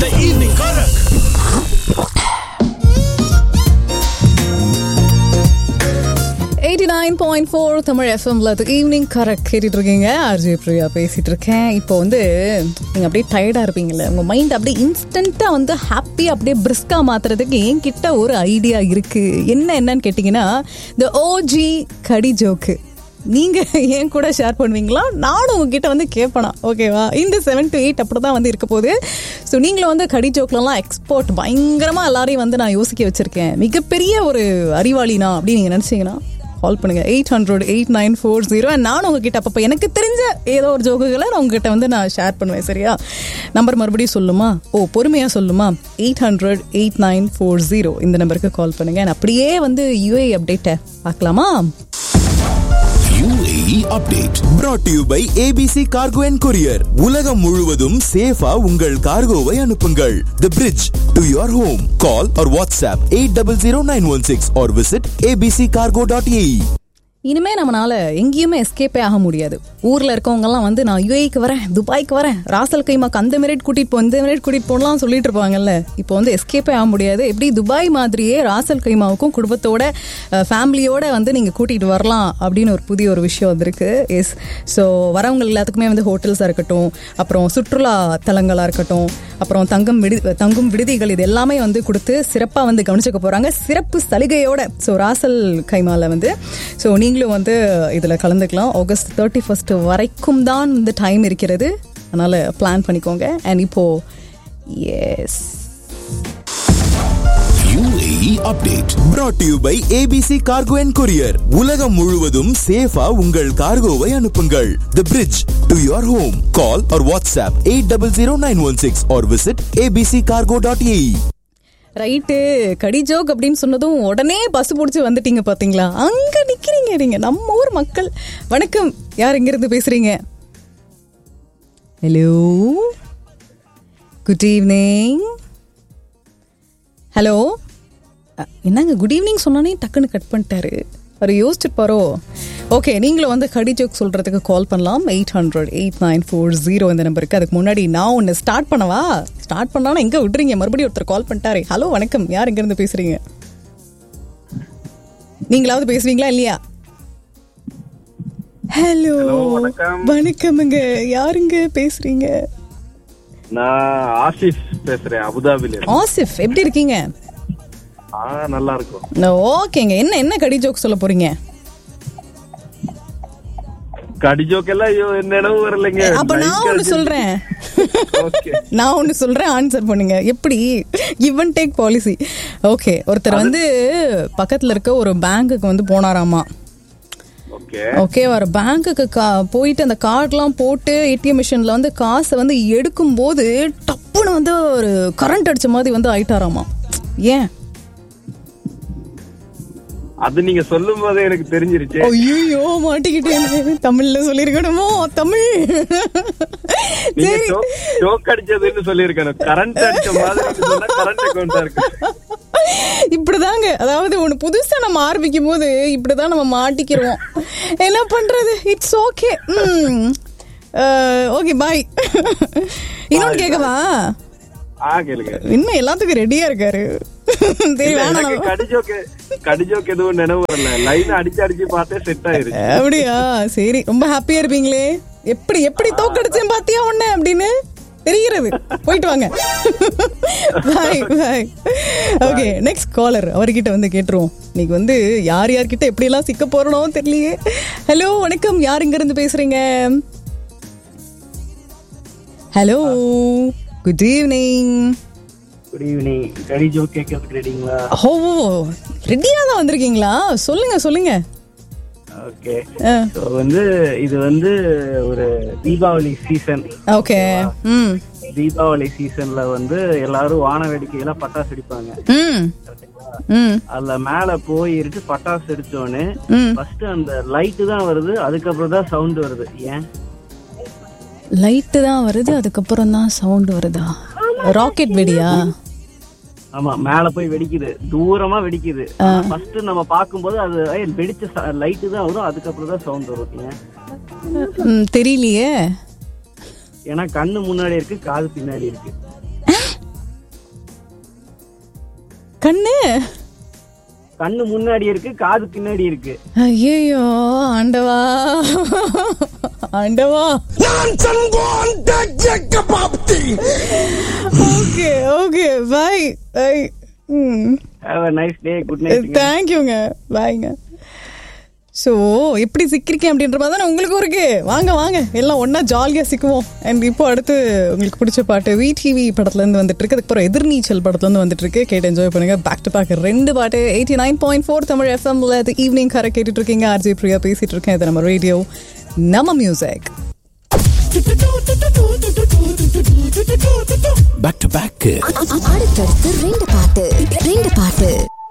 The evening Karak. Eighty nine point four Tamil எஃப்எம்ல evening correct கேட்டுட்டு இருக்கீங்க ஆர்ஜே பிரியா பேசிட்டு இருக்கேன் இப்போ வந்து நீங்கள் அப்படியே டயர்டாக இருப்பீங்கல்ல உங்கள் மைண்ட் அப்படியே இன்ஸ்டண்ட்டாக வந்து ஹாப்பியாக அப்படியே பிரிஸ்காக மாற்றுறதுக்கு என்கிட்ட ஒரு ஐடியா இருக்குது என்ன என்னன்னு கேட்டிங்கன்னா இந்த ஓஜி கடி ஜோக்கு நீங்கள் என் கூட ஷேர் பண்ணுவீங்களா நானும் உங்ககிட்ட வந்து கேட்பேனா ஓகேவா இந்த செவன் டு எயிட் அப்படி தான் வந்து இருக்க போகுது ஸோ நீங்களும் வந்து கடி ஜோக்லலாம் எக்ஸ்போர்ட் பயங்கரமாக எல்லாரையும் வந்து நான் யோசிக்க வச்சுருக்கேன் மிகப்பெரிய ஒரு அறிவாளினா அப்படின்னு நீங்கள் நினச்சிங்கன்னா கால் பண்ணுங்க eight hundred eight nine four zero நான் உங்ககிட்ட அப்பப்போ எனக்கு தெரிஞ்ச ஏதோ ஒரு ஜோக்குகளை நான் உங்ககிட்ட வந்து நான் ஷேர் பண்ணுவேன் சரியா நம்பர் மறுபடியும் சொல்லுமா ஓ பொறுமையாக சொல்லுமா eight hundred eight nine four zero இந்த நம்பருக்கு கால் பண்ணுங்க நான் அப்படியே வந்து யூஏ அப்டேட்டை பார்க்கலாமா UAE update. brought to you by ABC Cargo and Courier. உலகம் முழுவதும் சேஃபா உங்கள் கார்கோவை அனுப்புங்கள். The bridge to your home. Call or WhatsApp 800916 or visit abccargo.ae. இனிமே நம்மளால எங்கேயுமே எஸ்கேப்பே ஆக முடியாது ஊர்ல இருக்கவங்க எல்லாம் வந்து நான் யுஏக்கு வரேன் துபாய்க்கு வரேன் ராசல் கைமாக்கு அந்த மினிட் கூட்டிட்டு போ இந்த மினிட் கூட்டிட்டு போகலாம் சொல்லிட்டு இருப்பாங்கல்ல இப்போ வந்து எஸ்கேப்பே ஆக முடியாது எப்படி துபாய் மாதிரியே ராசல் கைமாவுக்கும் குடும்பத்தோட ஃபேமிலியோட வந்து நீங்க கூட்டிட்டு வரலாம் அப்படின்னு ஒரு புதிய ஒரு விஷயம் வந்திருக்கு எஸ் ஸோ வரவங்க எல்லாத்துக்குமே வந்து ஹோட்டல்ஸாக இருக்கட்டும் அப்புறம் சுற்றுலா தலங்களாக இருக்கட்டும் அப்புறம் தங்கம் விடு தங்கும் விடுதிகள் இது எல்லாமே வந்து கொடுத்து சிறப்பாக வந்து கவனிச்சுக்க போகிறாங்க சிறப்பு சலுகையோட ஸோ ராசல் கைமால வந்து ஸோ நீங்களும் வந்து இதில் கலந்துக்கலாம் ஆகஸ்ட் தேர்ட்டி ஃபர்ஸ்ட் வரைக்கும் தான் வந்து டைம் இருக்கிறது அதனால் பிளான் பண்ணிக்கோங்க அண்ட் இப்போ எஸ் UAE update. brought to you by ABC Cargo and Courier. உலகம் முழுவதும் சேஃபா உங்கள் கார்கோவை அனுப்புங்கள். The bridge to your home. Call or WhatsApp 800916 or visit abccargo.ae. Right கடி ஜோக் அப்படின்னு சொன்னதும் உடனே பஸ் பிடிச்சி வந்துட்டீங்க பாத்தீங்களா அங்க நிக்கிறீங்க நீங்க நம்ம ஊர் மக்கள் வணக்கம் யார் எங்க இருந்து பேசுறீங்க ஹலோ குட் ஈவினிங் ஹலோ என்னங்க குட் ஈவினிங் சொன்னானே டக்குன்னு கட் பண்ணிட்டாரு அவர் யோசிச்சிருப்பாரோ ஓகே நீங்களும் வந்து கடி ஜோக் சொல்றதுக்கு கால் பண்ணலாம் eight hundred eight nine four zero இந்த நம்பருக்கு அதுக்கு முன்னாடி நான் ஒன்று ஸ்டார்ட் பண்ணவா ஸ்டார்ட் பண்ணாலும் எங்க விட்டுறீங்க மறுபடியும் ஒருத்தர் கால் பண்ணிட்டாரு ஹலோ வணக்கம் யார் எங்க இருந்து பேசுறீங்க நீங்களாவது பேசுவீங்களா இல்லையா ஹலோ வணக்கமுங்க யாருங்க பேசுறீங்க நான் ஆசிஃப் பேசுறேன் அபுதாபில இருந்து. ஆசிஃப் எப்படி இருக்கீங்க ஆ நல்லா இருக்கும் ஓகேங்க என்ன என்ன கடி ஜோக் சொல்ல போறீங்க கடிஜோக்கெல்லாம் ஐயோ நினைவு வரலைங்க அப்ப நான் ஒண்ணு சொல்றேன் ஓகே நான் ஒண்ணு சொல்றேன் ஆன்சர் பண்ணுங்க எப்படி give and take policy okay ஒருத்தர் வந்து பக்கத்துல இருக்க ஒரு பேங்க்குக்கு வந்து போனாராமா ஓகே ஓகே வர பேங்க்குக்கு கா போயிட்டு அந்த கார்டெலாம் போட்டு ஏடிஎம் மிஷினில் வந்து காசை வந்து எடுக்கும்போது டப்புன்னு வந்து ஒரு கரண்ட் அடிச்ச மாதிரி வந்து ஆயிட்டாராமா ஏன் அது நீங்க சொல்லும் போதே எனக்கு தெரிஞ்சிருச்சு ஐயோ மாட்டிக்கிட்டேன் தமிழ்ல சொல்லிருக்கணுமோ தமிழ் நீங்க சரி ஜோக் அடிச்சதுன்னு சொல்லியிருக்கணும் கரண்ட் அடிச்ச மாதிரி சொன்னா கரண்ட் அக்கௌண்டா இருக்கு இப்படிதாங்க அதாவது ஒண்ணு புதுசா நம்ம ஆரம்பிக்கும் போது இப்படிதான் நம்ம மாட்டிக்கிறோம் என்ன பண்றது இட்ஸ் ஓகே ஓகே பாய் இன்னொன்னு கேட்கவா ஆ கேளுங்க இன்னும் எல்லாத்துக்கும் ரெடியா இருக்காரு சரி இல்ல, வேணாம் எனக்கு நம்ம- கடிஜோக்கு கடிஜோக் எதுவும் நினைவு வரல லைன் அடிச்சு அடிச்சு பார்த்தே செட் ஆயிருச்சு அப்படியா சரி ரொம்ப ஹாப்பியா இருப்பீங்களே எப்படி எப்படி தோக்கடிச்சேன் பாத்தியா ஒண்ணு அப்படின்னு தெரிகிறது போயிட்டு வாங்க bye bye okay next caller அவர்கிட்ட வந்து கேட்டுருவோம் இன்னைக்கு வந்து யார் யார்கிட்ட எப்படி எல்லாம் சிக்க போறனோ தெரியலையே ஹலோ வணக்கம் யார் இங்க இருந்து பேசுறீங்க hello good evening good evening கடி ஜோக் கேட்கறதுக்கு ரெடிங்களா ஓ ரெடியா தான் வந்திருக்கீங்களா சொல்லுங்க சொல்லுங்க ஓகே ஆ ஸோ வந்து இது வந்து ஒரு தீபாவளி சீசன் ஓகே ம் தீபாவளி சீசன்ல வந்து எல்லாரும் வான வேடிக்கையெல்லாம் பட்டாசு வெடிப்பாங்க ம் ம் அதுல மேல போயிட்டு பட்டாசு வெடிச்சோடனே ம் ஃபர்ஸ்ட் அந்த லைட்டு தான் வருது அதுக்கப்புறம் தான் சவுண்ட் வருது ஏன் லைட்டு தான் வருது அதுக்கப்புறம் தான் சவுண்ட் வருதா ராக்கெட் வெடியா ஆமா மேல போய் வெடிக்குது தூரமா வெடிக்குது ஃபர்ஸ்ட் நம்ம பார்க்கும்போது அது ஏய், வெடிச்ச லைட்டு தான் வரும் அதுக்கப்புறம் தான் சவுண்ட் வரும் ஏன் ம், தெரியலையே ஏன்னா கண்ணு முன்னாடி இருக்கு காது பின்னாடி இருக்கு கண்ணு கண்ணு முன்னாடி இருக்கு காது பின்னாடி இருக்கு ஐயோ ஆண்டவா ஆண்டவா okay okay bye bye hmm have a nice day good night தேங்க்யூங்க பாய்ங்க ஸோ எப்படி சிக்கிருக்கேன் அப்படின்ற மாதிரி தானே உங்களுக்கும் இருக்கு வாங்க வாங்க எல்லாம் ஒன்றா ஜாலியாக சிக்குவோம் அண்ட் இப்போ அடுத்து உங்களுக்கு பிடிச்ச பாட்டு வி டிவி படத்துலேருந்து வந்துட்டு இருக்கு அதுக்கப்புறம் எதிர்நீச்சல் படத்துலேருந்து வந்துட்டு இருக்கு கேட்டு என்ஜாய் பண்ணுங்க பேக் டு பேக் ரெண்டு பாட்டு eighty nine point four Tamil எஃப்எம்ல அது ஈவினிங் கரை கேட்டுட்டு இருக்கீங்க ஆர்ஜி பிரியா பேசிட்டு இருக்கேன் இது நம்ம ரேடியோ நம்ம மியூசிக் Back to back. அடுத்தடுத்து ரெண்டு பாட்டு ரெண்டு பாட்டு